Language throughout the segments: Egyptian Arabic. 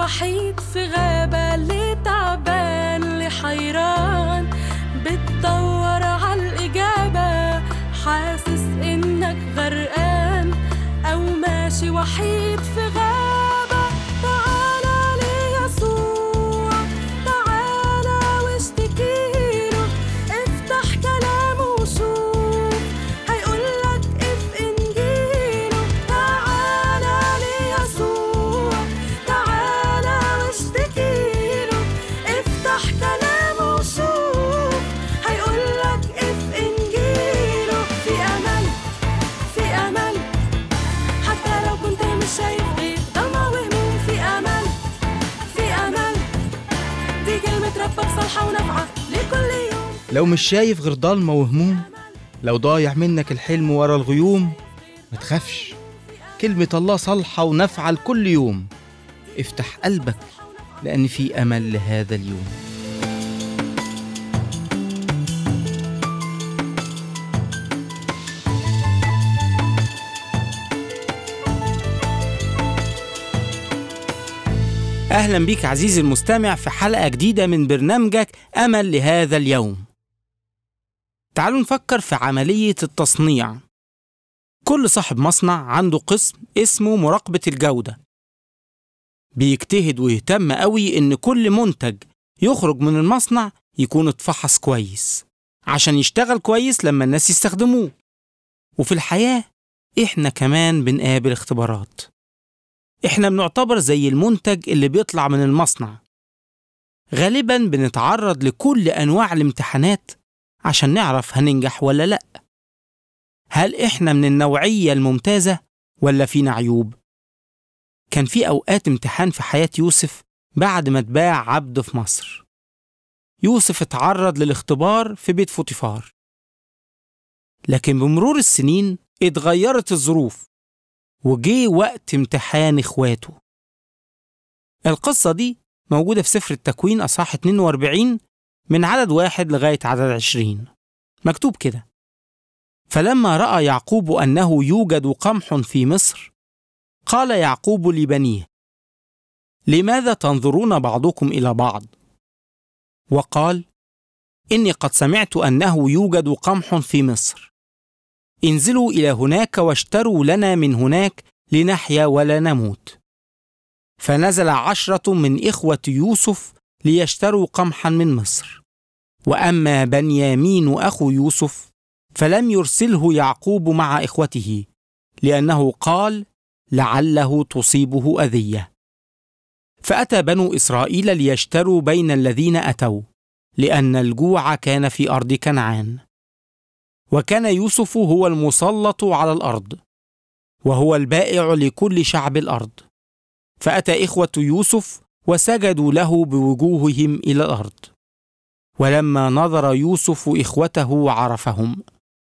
وحيد في غابة اللي تعبان اللي حيران بتدور عالإجابة حاسس إنك غرقان أو ماشي وحيد في غابة تعالى ليسوع تعالى واشتكيله افتح كلامه وشوف هيقولك اف انجيله تعالى ليسوع تعالى واشتكيله افتح كلامه وشوف هيقولك اف انجيله في امل في امل حتى لو كنت مش شايف غير ضلمة وهموم في امل في امل دي كلمة ربك صالحة ونافعة لكل يوم لو مش شايف غير ضلمة وهموم لو ضايع منك الحلم ورا الغيوم ما تخافش كلمة الله صالحة ونافعة لكل يوم افتح قلبك لأن في أمل لهذا اليوم أهلا بيك عزيزي المستمع في حلقة جديدة من برنامجك أمل لهذا اليوم تعالوا نفكر في عملية التصنيع كل صاحب مصنع عنده قسم اسمه مراقبة الجودة بيجتهد ويهتم قوي إن كل منتج يخرج من المصنع يكون اتفحص كويس عشان يشتغل كويس لما الناس يستخدموه وفي الحياة إحنا كمان بنقابل اختبارات إحنا بنعتبر زي المنتج اللي بيطلع من المصنع غالبا بنتعرض لكل أنواع الامتحانات عشان نعرف هننجح ولا لأ هل إحنا من النوعية الممتازة ولا فينا عيوب؟ كان في أوقات امتحان في حياة يوسف بعد ما اتباع عبد في مصر يوسف اتعرض للاختبار في بيت فوتيفار لكن بمرور السنين اتغيرت الظروف وجه وقت امتحان اخواته القصة دي موجودة في سفر التكوين أصحاح 42 من عدد واحد لغاية عدد عشرين مكتوب كده فلما رأى يعقوب أنه يوجد قمح في مصر قال يعقوب لبنيه لماذا تنظرون بعضكم إلى بعض؟ وقال إني قد سمعت أنه يوجد قمح في مصر انزلوا إلى هناك واشتروا لنا من هناك لنحيا ولا نموت فنزل عشرة من إخوة يوسف ليشتروا قمحا من مصر واما بنيامين اخو يوسف فلم يرسله يعقوب مع اخوته لانه قال لعله تصيبه اذيه فاتى بنو اسرائيل ليشتروا بين الذين اتوا لان الجوع كان في ارض كنعان وكان يوسف هو المسلط على الارض وهو البائع لكل شعب الارض فاتى اخوه يوسف وسجدوا له بوجوههم الى الارض ولما نظر يوسف اخوته عرفهم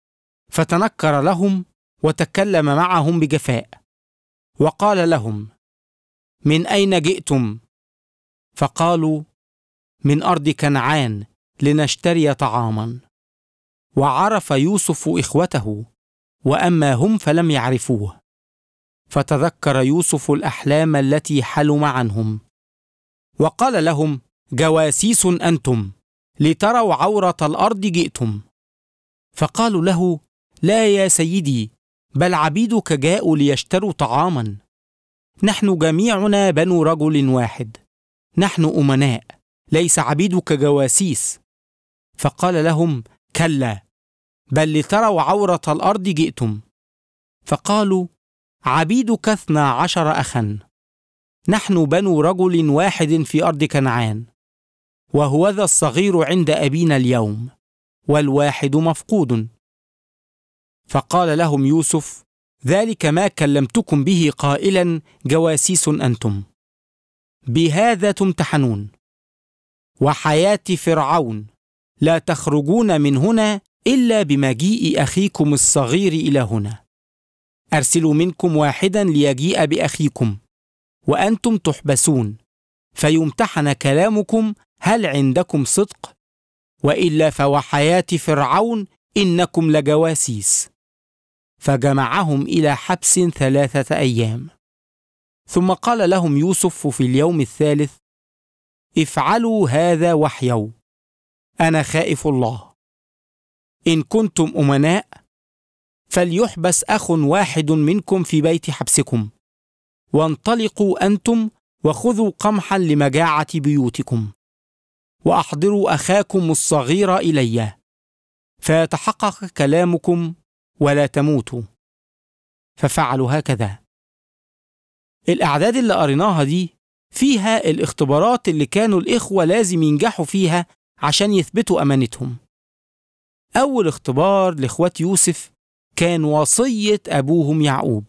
فتنكر لهم وتكلم معهم بجفاء وقال لهم من اين جئتم فقالوا من ارض كنعان لنشتري طعاما وعرف يوسف اخوته واما هم فلم يعرفوه فتذكر يوسف الاحلام التي حلم عنهم وقال لهم جواسيس انتم لتروا عوره الارض جئتم فقالوا له لا يا سيدي بل عبيدك جاءوا ليشتروا طعاما نحن جميعنا بنو رجل واحد نحن امناء ليس عبيدك جواسيس فقال لهم كلا بل لتروا عوره الارض جئتم فقالوا عبيدك اثنا عشر اخا نحن بنو رجل واحد في ارض كنعان وهوذا الصغير عند ابينا اليوم والواحد مفقود فقال لهم يوسف ذلك ما كلمتكم به قائلا جواسيس انتم بهذا تمتحنون وحياه فرعون لا تخرجون من هنا الا بمجيء اخيكم الصغير الى هنا ارسلوا منكم واحدا ليجيء باخيكم وانتم تحبسون فيمتحن كلامكم هل عندكم صدق والا فوحياه فرعون انكم لجواسيس فجمعهم الى حبس ثلاثه ايام ثم قال لهم يوسف في اليوم الثالث افعلوا هذا واحيوا انا خائف الله ان كنتم امناء فليحبس اخ واحد منكم في بيت حبسكم وانطلقوا انتم وخذوا قمحا لمجاعه بيوتكم واحضروا اخاكم الصغير الي فيتحقق كلامكم ولا تموتوا ففعلوا هكذا الاعداد اللي قريناها دي فيها الاختبارات اللي كانوا الاخوه لازم ينجحوا فيها عشان يثبتوا امانتهم اول اختبار لاخوات يوسف كان وصيه ابوهم يعقوب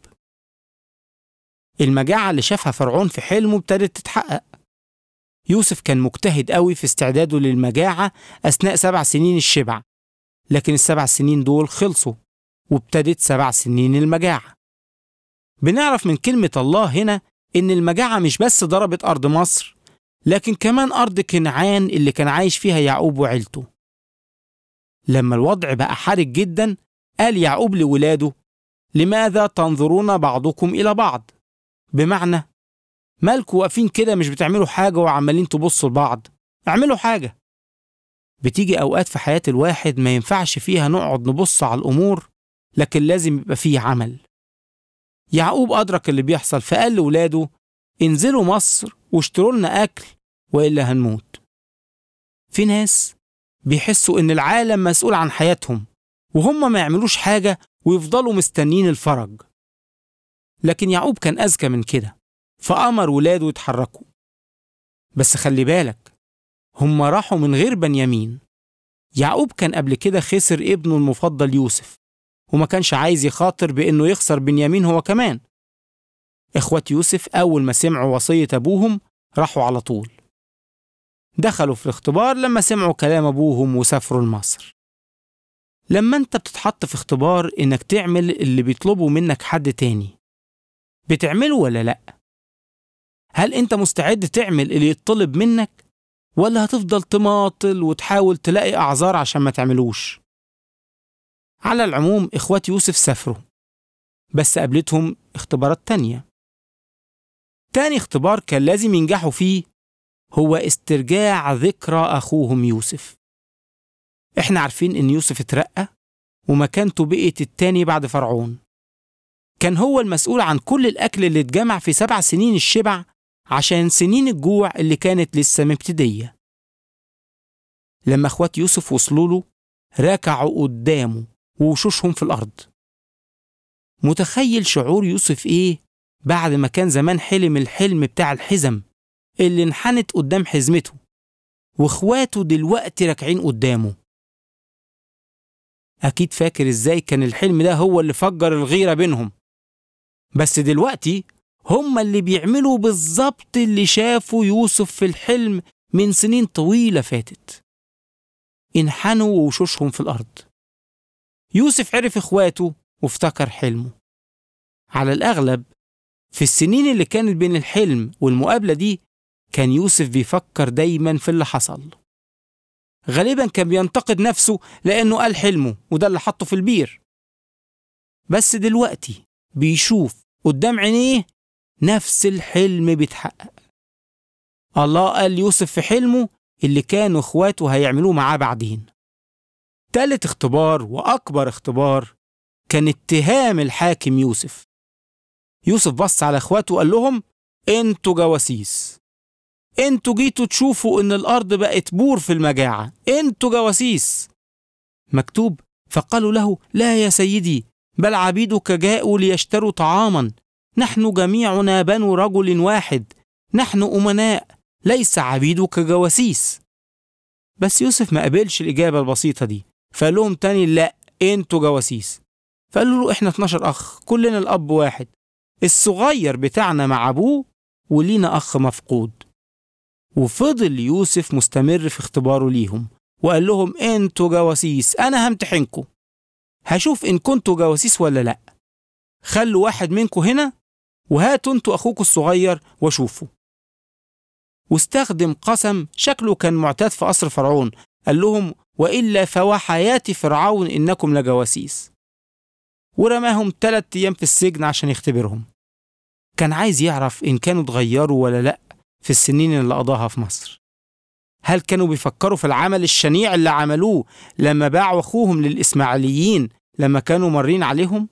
المجاعه اللي شافها فرعون في حلمه ابتدت تتحقق يوسف كان مجتهد قوي في استعداده للمجاعه اثناء سبع سنين الشبع لكن السبع سنين دول خلصوا وابتدت سبع سنين المجاعه بنعرف من كلمه الله هنا ان المجاعه مش بس ضربت ارض مصر لكن كمان ارض كنعان اللي كان عايش فيها يعقوب وعيلته لما الوضع بقى حرج جدا قال يعقوب لولاده لماذا تنظرون بعضكم الى بعض بمعنى مالكوا واقفين كده مش بتعملوا حاجه وعمالين تبصوا لبعض اعملوا حاجه بتيجي اوقات في حياه الواحد ما ينفعش فيها نقعد نبص على الامور لكن لازم يبقى فيه عمل يعقوب ادرك اللي بيحصل فقال لاولاده انزلوا مصر واشتروا لنا اكل والا هنموت في ناس بيحسوا ان العالم مسؤول عن حياتهم وهم ما يعملوش حاجه ويفضلوا مستنين الفرج لكن يعقوب كان اذكى من كده فامر ولاده يتحركوا بس خلي بالك هم راحوا من غير بنيامين يعقوب كان قبل كده خسر ابنه المفضل يوسف وما كانش عايز يخاطر بانه يخسر بنيامين هو كمان اخوات يوسف اول ما سمعوا وصيه ابوهم راحوا على طول دخلوا في الاختبار لما سمعوا كلام ابوهم وسافروا لمصر لما انت بتتحط في اختبار انك تعمل اللي بيطلبه منك حد تاني بتعمله ولا لا هل انت مستعد تعمل اللي يطلب منك ولا هتفضل تماطل وتحاول تلاقي اعذار عشان ما تعملوش على العموم اخوات يوسف سافروا بس قابلتهم اختبارات تانية تاني اختبار كان لازم ينجحوا فيه هو استرجاع ذكرى أخوهم يوسف احنا عارفين ان يوسف اترقى ومكانته بقت التاني بعد فرعون كان هو المسؤول عن كل الأكل اللي اتجمع في سبع سنين الشبع عشان سنين الجوع اللي كانت لسه مبتدية لما اخوات يوسف وصلوا له راكعوا قدامه ووشوشهم في الأرض متخيل شعور يوسف إيه بعد ما كان زمان حلم الحلم بتاع الحزم اللي انحنت قدام حزمته واخواته دلوقتي راكعين قدامه أكيد فاكر إزاي كان الحلم ده هو اللي فجر الغيرة بينهم بس دلوقتي هما اللي بيعملوا بالظبط اللي شافوا يوسف في الحلم من سنين طويلة فاتت انحنوا ووشوشهم في الأرض يوسف عرف إخواته وافتكر حلمه على الأغلب في السنين اللي كانت بين الحلم والمقابلة دي كان يوسف بيفكر دايما في اللي حصل غالبا كان بينتقد نفسه لأنه قال حلمه وده اللي حطه في البير بس دلوقتي بيشوف قدام عينيه نفس الحلم بيتحقق الله قال يوسف في حلمه اللي كانوا اخواته هيعملوه معاه بعدين تالت اختبار وأكبر اختبار كان اتهام الحاكم يوسف يوسف بص على اخواته وقال لهم انتوا جواسيس انتوا جيتوا تشوفوا ان الارض بقت بور في المجاعه انتوا جواسيس مكتوب فقالوا له لا يا سيدي بل عبيدك جاءوا ليشتروا طعاما نحن جميعنا بنو رجل واحد نحن امناء ليس عبيدك جواسيس بس يوسف ما قبلش الاجابه البسيطه دي فقال لهم تاني لا انتوا جواسيس فقالوا له احنا 12 اخ كلنا الاب واحد الصغير بتاعنا مع ابوه ولينا اخ مفقود وفضل يوسف مستمر في اختباره ليهم وقال لهم انتوا جواسيس انا همتحنكم هشوف ان كنتوا جواسيس ولا لا خلوا واحد منكم هنا وهاتوا انتوا اخوكوا الصغير وشوفوا واستخدم قسم شكله كان معتاد في قصر فرعون قال لهم والا فوحياة فرعون انكم لجواسيس ورماهم ثلاث ايام في السجن عشان يختبرهم كان عايز يعرف إن كانوا اتغيروا ولا لأ في السنين اللي قضاها في مصر هل كانوا بيفكروا في العمل الشنيع اللي عملوه لما باعوا أخوهم للإسماعيليين لما كانوا مارين عليهم؟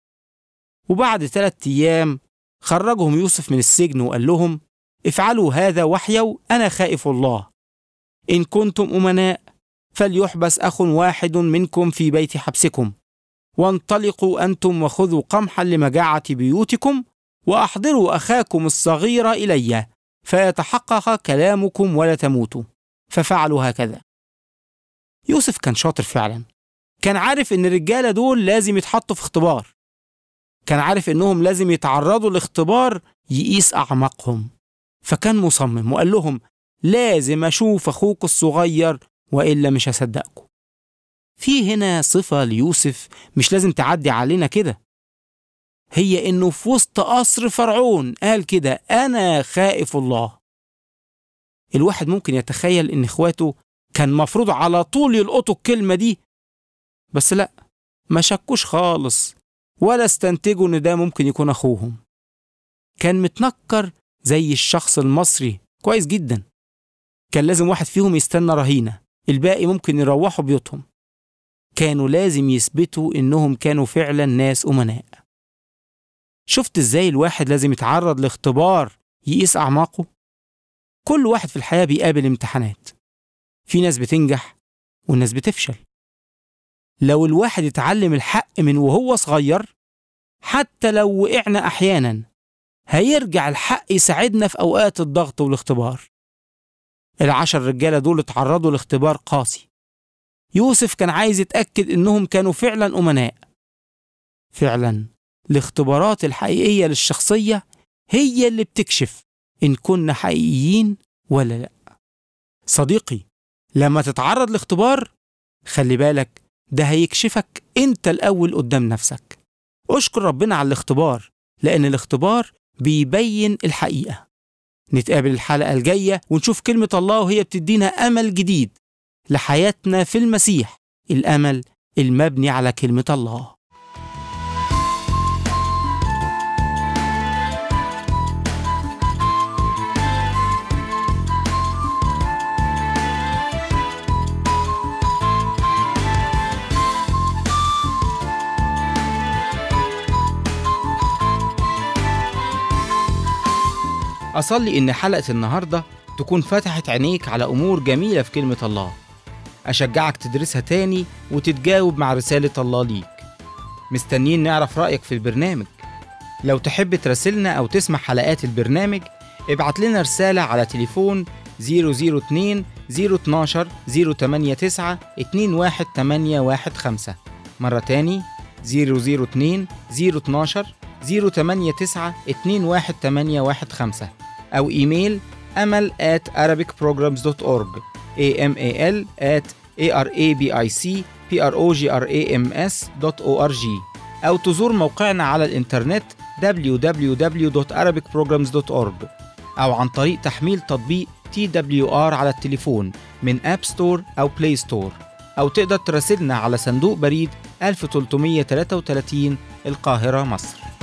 وبعد ثلاثة أيام خرجهم يوسف من السجن وقال لهم افعلوا هذا وحيوا أنا خائف الله إن كنتم أمناء فليحبس أخ واحد منكم في بيت حبسكم وانطلقوا أنتم وخذوا قمحا لمجاعة بيوتكم وأحضروا أخاكم الصغير إلي فيتحقق كلامكم ولا تموتوا ففعلوا هكذا يوسف كان شاطر فعلا كان عارف ان الرجالة دول لازم يتحطوا في اختبار كان عارف انهم لازم يتعرضوا لاختبار يقيس اعماقهم فكان مصمم وقال لهم لازم اشوف اخوك الصغير والا مش هصدقكم في هنا صفة ليوسف مش لازم تعدي علينا كده هي انه في وسط قصر فرعون قال كده انا خائف الله الواحد ممكن يتخيل ان اخواته كان مفروض على طول يلقطوا الكلمة دي بس لا ما شكوش خالص ولا استنتجوا ان ده ممكن يكون اخوهم كان متنكر زي الشخص المصري كويس جدا كان لازم واحد فيهم يستنى رهينة الباقي ممكن يروحوا بيوتهم كانوا لازم يثبتوا انهم كانوا فعلا ناس امناء شفت ازاي الواحد لازم يتعرض لاختبار يقيس اعماقه كل واحد في الحياه بيقابل امتحانات في ناس بتنجح والناس بتفشل لو الواحد اتعلم الحق من وهو صغير حتى لو وقعنا احيانا هيرجع الحق يساعدنا في اوقات الضغط والاختبار العشر رجاله دول اتعرضوا لاختبار قاسي يوسف كان عايز يتاكد انهم كانوا فعلا امناء فعلا الاختبارات الحقيقيه للشخصيه هي اللي بتكشف ان كنا حقيقيين ولا لا صديقي لما تتعرض لاختبار خلي بالك ده هيكشفك انت الاول قدام نفسك اشكر ربنا على الاختبار لان الاختبار بيبين الحقيقه نتقابل الحلقه الجايه ونشوف كلمه الله وهي بتدينا امل جديد لحياتنا في المسيح الامل المبني على كلمه الله أصلي إن حلقة النهاردة تكون فتحت عينيك على أمور جميلة في كلمة الله أشجعك تدرسها تاني وتتجاوب مع رسالة الله ليك مستنيين نعرف رأيك في البرنامج لو تحب تراسلنا أو تسمع حلقات البرنامج ابعت لنا رسالة على تليفون 002 012 089 21815 مرة تاني 002 012 089 21815 أو إيميل أمل at arabicprograms.org amal at arabicprograms.org أو تزور موقعنا على الإنترنت www.arabicprograms.org أو عن طريق تحميل تطبيق TWR على التليفون من أب ستور أو بلاي ستور أو تقدر تراسلنا على صندوق بريد 1333 القاهرة مصر